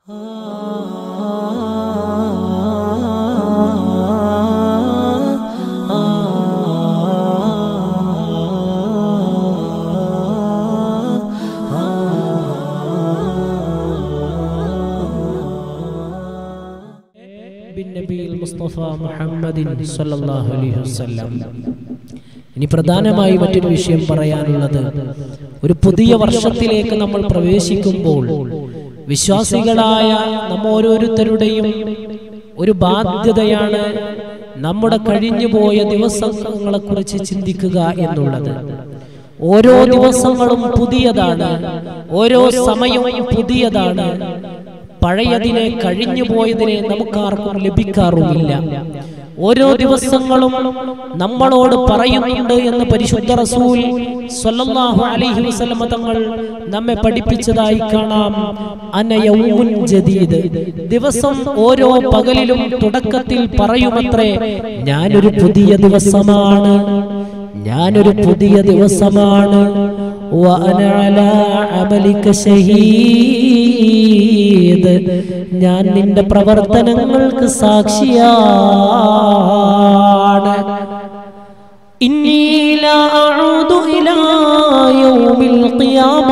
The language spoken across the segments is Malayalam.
ബിന്നബിയിൽ മുസ്തഫ മുഹമ്മദിൻ സല്ലല്ലാഹു അലൈഹി വസല്ലം ഇനി പ്രധാനമായി മറ്റൊരു വിഷയം പറയാനുള്ളത് ഒരു പുതിയ വർഷത്തിലേക്ക് നമ്മൾ പ്രവേശിക്കുമ്പോൾ വിശ്വാസികളായ നമ്മ ഓരോരുത്തരുടെയും ഒരു ബാധ്യതയാണ് നമ്മുടെ കഴിഞ്ഞുപോയ ദിവസങ്ങളെ കുറിച്ച് ചിന്തിക്കുക എന്നുള്ളത് ഓരോ ദിവസങ്ങളും പുതിയതാണ് ഓരോ സമയവും പുതിയതാണ് പഴയതിനെ കഴിഞ്ഞു പോയതിനെ നമുക്കാർക്കും ലഭിക്കാറുമില്ല ഓരോ ദിവസങ്ങളും നമ്മളോട് പറയുന്നുണ്ട് എന്ന് പരിശുദ്ധ റസൂൽ സ്വല്ലല്ലാഹു അലൈഹി വസല്ലമ തങ്ങൾ നമ്മെ പഠിപ്പിച്ചതായി കാണാം അനയൗമുൻ ജദീദ് ദിവസം ഓരോ പകലിലും തുടക്കത്തിൽ പറയുമത്രേ ഞാനൊരു പുതിയ ദിവസമാണ് ഞാനൊരു പുതിയ ദിവസമാണ് وأنا على عملك شهيد ഞാൻ നിന്റെ പ്രവർത്തനങ്ങൾക്ക് സാക്ഷിയാണ് ഇന്നി ലാ അഊദു ഇലാ യൗമിൽ ഖിയാമ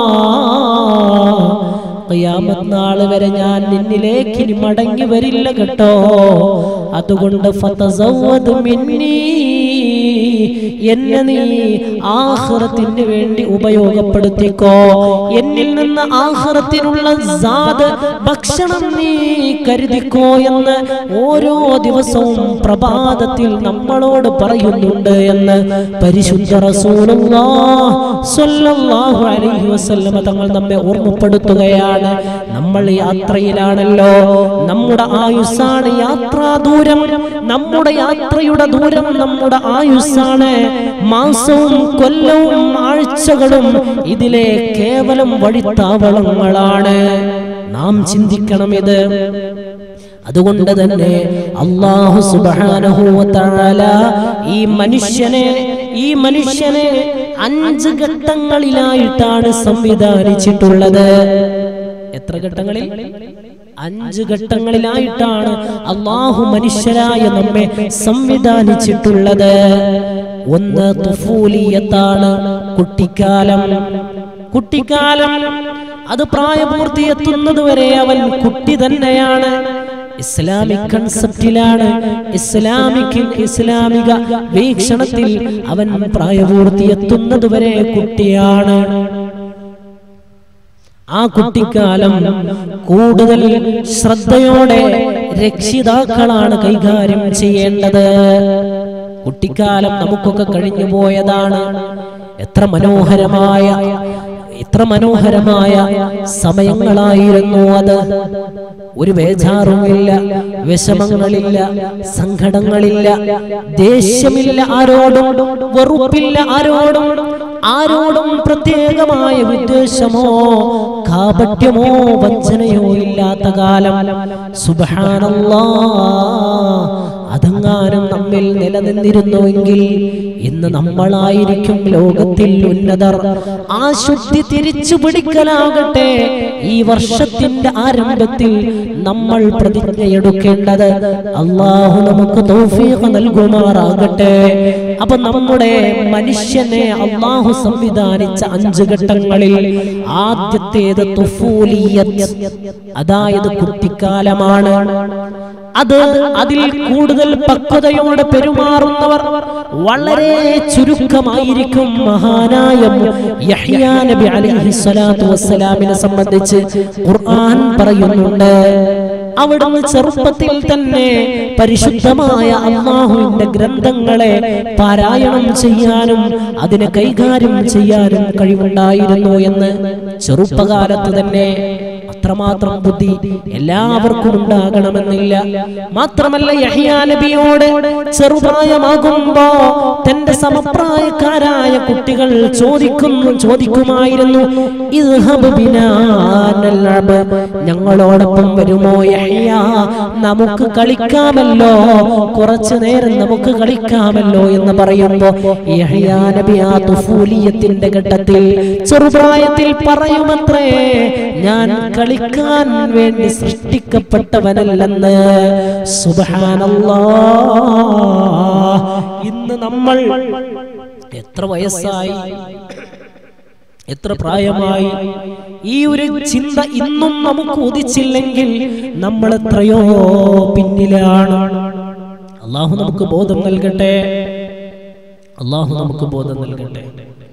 ഖിയാമത്ത് നാൾ വരെ ഞാൻ നിന്നിലേക്ക് ഇനി മടങ്ങി വരില്ല കേട്ടോ അതുകൊണ്ട് ഫതസവ്വദ് മിന്നീ എന്നെ നീ ആഹ്റത്തിന് വേണ്ടി ഉപയോഗപ്പെടുത്തിക്കോ എന്നിൽ നിന്ന് ആഹ്റത്തിനുള്ള സാദ് ഭക്ഷണം നീ കരുതിക്കോ എന്ന് ഓരോ ദിവസവും പ്രഭാതത്തിൽ നമ്മളോട് പറയുന്നുണ്ട് എന്ന് പരിശുദ്ധ റസൂലുള്ളാഹ് സ്വല്ലല്ലാഹു അലൈഹി വസല്ലമ തങ്ങൾ നമ്മെ ഓർമ്മപ്പെടുത്തുകയാണ് നമ്മൾ യാത്രയിലാണല്ലോ നമ്മുടെ ആയുസ്സാണ് യാത്രാ ദൂരം നമ്മുടെ യാത്രയുടെ ദൂരം നമ്മുടെ ആയുസ്സാണ് മാസവും കൊല്ലവും ആഴ്ചകളും ഇതിലെ കേവലം വഴിത്താവളങ്ങളാണ് നാം ചിന്തിക്കണം ഇത് അതുകൊണ്ട് തന്നെ അള്ളാഹു സുബ്ഹാനഹു വ തആല ഈ മനുഷ്യനെ ഈ മനുഷ്യനെ അഞ്ച് ഘട്ടങ്ങളിലായിട്ടാണ് സംവിധാനിച്ചിട്ടുള്ളത് എത്ര ഘട്ടങ്ങളിൽ അഞ്ച് ഘട്ടങ്ങളിലായിട്ടാണ് അള്ളാഹു മനുഷ്യരായ നമ്മെ സംവിധാനിച്ചിട്ടുള്ളത് ഒന്ന് തുഫൂലിയത്താണ് കുട്ടിക്കാലം കുട്ടിക്കാലം അത് പ്രായപൂർത്തിയെത്തുന്നത് വരെ അവൻ കുട്ടി തന്നെയാണ് ഇസ്ലാമിക് കൺസെപ്റ്റിലാണ് ഇസ്ലാമിക് ഇസ്ലാമിക വീക്ഷണത്തിൽ അവൻ പ്രായപൂർത്തിയെത്തുന്നത് വരെ കുട്ടിയാണ് ആ കുട്ടിക്കാലം കൂടുതൽ ശ്രദ്ധയോടെ രക്ഷിതാക്കളാണ് കൈകാര്യം ചെയ്യേണ്ടത് കുട്ടിക്കാലം നമുക്കൊക്കെ കഴിഞ്ഞു പോയതാണ് എത്ര മനോഹരമായ എത്ര മനോഹരമായ സമയങ്ങളായിരുന്നു അത് ഒരു ബേജാറുമില്ല വിഷമങ്ങളില്ല സങ്കടങ്ങളില്ല ദേഷ്യമില്ല ആരോടും വെറുപ്പില്ല ആരോടും ആരോടും പ്രത്യേകമായ വിദ്വേഷമോ കാപട്യമോ വഞ്ചനയോ ഇല്ലാത്ത കാലം സുബഹാനല്ലാ അതെങ്ങാനും നമ്മിൽ നിലനിന്നിരുന്നുവെങ്കിൽ ഇന്ന് നമ്മളായിരിക്കും ലോകത്തിൽ ഉന്നതർ ആ ശുദ്ധി തിരിച്ചു പിടിക്കലാകട്ടെ ഈ വർഷത്തിന്റെ ആരംഭത്തിൽ നമ്മൾ പ്രതിജ്ഞയെടുക്കേണ്ടത് അള്ളാഹു നമുക്ക് തൗഫീഖ് നൽകുമാറാകട്ടെ അപ്പൊ നമ്മുടെ മനുഷ്യനെ അള്ളാഹു സംവിധാനിച്ച അഞ്ച് ഘട്ടങ്ങളിൽ ആദ്യത്തേത് തുഫൂലിയത്ത് അതായത് കുട്ടിക്കാലമാണ് അത് അതിൽ കൂടുതൽ പക്വതയോടെ പെരുമാറുന്നവർ വളരെ ചുരുക്കമായിരിക്കും മഹാനായ യഹ്യാ നബി അലൈഹി സ്വലാത്തു വസ്സലാമിനെ സംബന്ധിച്ച് ഖുർആൻ പറയുന്നുണ്ട് അവിടുന്ന് ചെറുപ്പത്തിൽ തന്നെ പരിശുദ്ധമായ അള്ളാഹുവിന്റെ ഗ്രന്ഥങ്ങളെ പാരായണം ചെയ്യാനും അതിനെ കൈകാര്യം ചെയ്യാനും കഴിവുണ്ടായിരുന്നു എന്ന് ചെറുപ്പകാലത്ത് തന്നെ അത്രമാത്രം ബുദ്ധി എല്ലാവർക്കും ഉണ്ടാകണമെന്നില്ല മാത്രമല്ല യഹിയാ നബിയോട് ചെറുപ്രായമാകുമ്പോ തന്റെ സമപ്രായക്കാരായ കുട്ടികൾ ചോദിക്കുന്നു ചോദിക്കുമായിരുന്നു ഇദ്ഹബ് ബിനാ നൽഅബ്. ഞങ്ങളോടൊപ്പം വരുമോ യഹ്യ നമുക്ക് കളിക്കാമല്ലോ കുറച്ചു നേരം നമുക്ക് കളിക്കാമല്ലോ എന്ന് പറയുമ്പോ യഹ്യാ നബി ആ തുഫൂലിയത്തിന്റെ ഘട്ടത്തിൽ ചെറുപ്രായത്തിൽ പറയുമത്രേ ഞാൻ കളി കളിക്കാൻ വേണ്ടി സൃഷ്ടിക്കപ്പെട്ടവനല്ലെന്ന് സുബ്ഹാനല്ലാ ഇന്ന് നമ്മൾ എത്ര വയസ്സായി എത്ര പ്രായമായി ഈ ഒരു ചിന്ത ഇന്നും നമുക്ക് ഉദിച്ചില്ലെങ്കിൽ നമ്മൾ എത്രയോ പിന്നിലാണ് അള്ളാഹു നമുക്ക് ബോധം നൽകട്ടെ അള്ളാഹു നമുക്ക് ബോധം നൽകട്ടെ